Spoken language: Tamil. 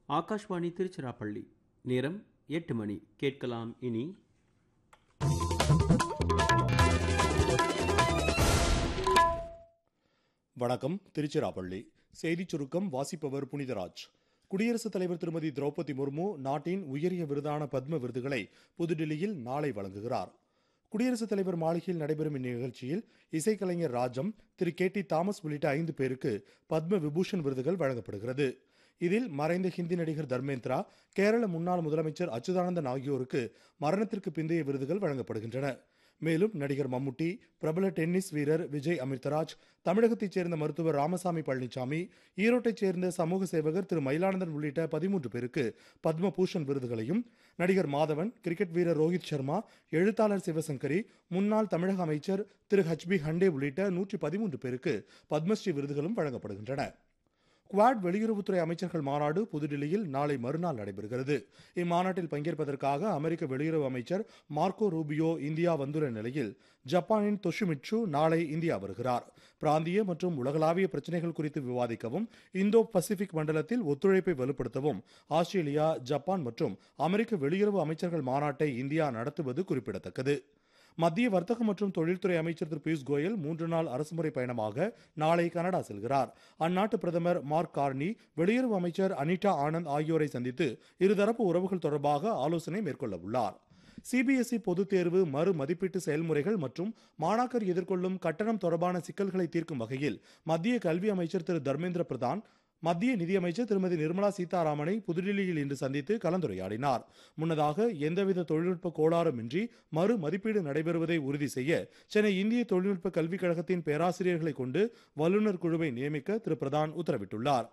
ஆகாஷ்வாணி திருச்சிராப்பள்ளி நேரம் எட்டு மணி கேட்கலாம் இனி வணக்கம் திருச்சிராப்பள்ளி செய்திச் சுருக்கம் வாசிப்பவர் புனிதராஜ் குடியரசுத் தலைவர் திருமதி திரௌபதி முர்மு நாட்டின் உயரிய விருதான பத்ம விருதுகளை புதுடில்லியில் நாளை வழங்குகிறார் குடியரசுத் தலைவர் மாளிகையில் நடைபெறும் இந்நிகழ்ச்சியில் இசைக்கலைஞர் ராஜம் திரு கே டி தாமஸ் உள்ளிட்ட ஐந்து பேருக்கு பத்ம விபூஷன் விருதுகள் வழங்கப்படுகிறது இதில் மறைந்த ஹிந்தி நடிகர் தர்மேந்திரா கேரள முன்னாள் முதலமைச்சர் அச்சுதானந்தன் ஆகியோருக்கு மரணத்திற்கு பிந்தைய விருதுகள் வழங்கப்படுகின்றன மேலும் நடிகர் மம்முட்டி பிரபல டென்னிஸ் வீரர் விஜய் அமிர்தராஜ் தமிழகத்தைச் சேர்ந்த மருத்துவர் ராமசாமி பழனிசாமி ஈரோட்டைச் சேர்ந்த சமூக சேவகர் திரு மயிலானந்தன் உள்ளிட்ட பதிமூன்று பேருக்கு பத்ம பூஷன் விருதுகளையும் நடிகர் மாதவன் கிரிக்கெட் வீரர் ரோஹித் சர்மா எழுத்தாளர் சிவசங்கரி முன்னாள் தமிழக அமைச்சர் திரு ஹச் பி ஹண்டே உள்ளிட்ட நூற்றி பதிமூன்று பேருக்கு பத்மஸ்ரீ விருதுகளும் வழங்கப்படுகின்றன குவாட் வெளியுறவுத்துறை அமைச்சர்கள் மாநாடு புதுடில்லியில் நாளை மறுநாள் நடைபெறுகிறது இம்மாநாட்டில் பங்கேற்பதற்காக அமெரிக்க வெளியுறவு அமைச்சர் மார்க்கோ ரூபியோ இந்தியா வந்துள்ள நிலையில் ஜப்பானின் தொஷிமிட்சு நாளை இந்தியா வருகிறார் பிராந்திய மற்றும் உலகளாவிய பிரச்சினைகள் குறித்து விவாதிக்கவும் இந்தோ பசிபிக் மண்டலத்தில் ஒத்துழைப்பை வலுப்படுத்தவும் ஆஸ்திரேலியா ஜப்பான் மற்றும் அமெரிக்க வெளியுறவு அமைச்சர்கள் மாநாட்டை இந்தியா நடத்துவது குறிப்பிடத்தக்கது மத்திய வர்த்தக மற்றும் தொழில்துறை அமைச்சர் திரு பியூஷ் கோயல் மூன்று நாள் அரசுமுறை பயணமாக நாளை கனடா செல்கிறார் அந்நாட்டு பிரதமர் மார்க் கார்னி வெளியுறவு அமைச்சர் அனிதா ஆனந்த் ஆகியோரை சந்தித்து இருதரப்பு உறவுகள் தொடர்பாக ஆலோசனை மேற்கொள்ள உள்ளார் சிபிஎஸ்இ பொதுத் தேர்வு மறு மதிப்பீட்டு செயல்முறைகள் மற்றும் மாணாக்கர் எதிர்கொள்ளும் கட்டணம் தொடர்பான சிக்கல்களை தீர்க்கும் வகையில் மத்திய கல்வி அமைச்சர் திரு தர்மேந்திர பிரதான் மத்திய நிதியமைச்சர் திருமதி நிர்மலா சீதாராமனை புதுடில்லியில் இன்று சந்தித்து கலந்துரையாடினார் முன்னதாக எந்தவித தொழில்நுட்ப கோளாறுமின்றி மறு மதிப்பீடு நடைபெறுவதை உறுதி செய்ய சென்னை இந்திய தொழில்நுட்ப கல்விக் கழகத்தின் பேராசிரியர்களை கொண்டு வல்லுநர் குழுவை நியமிக்க திரு பிரதான் உத்தரவிட்டுள்ளார்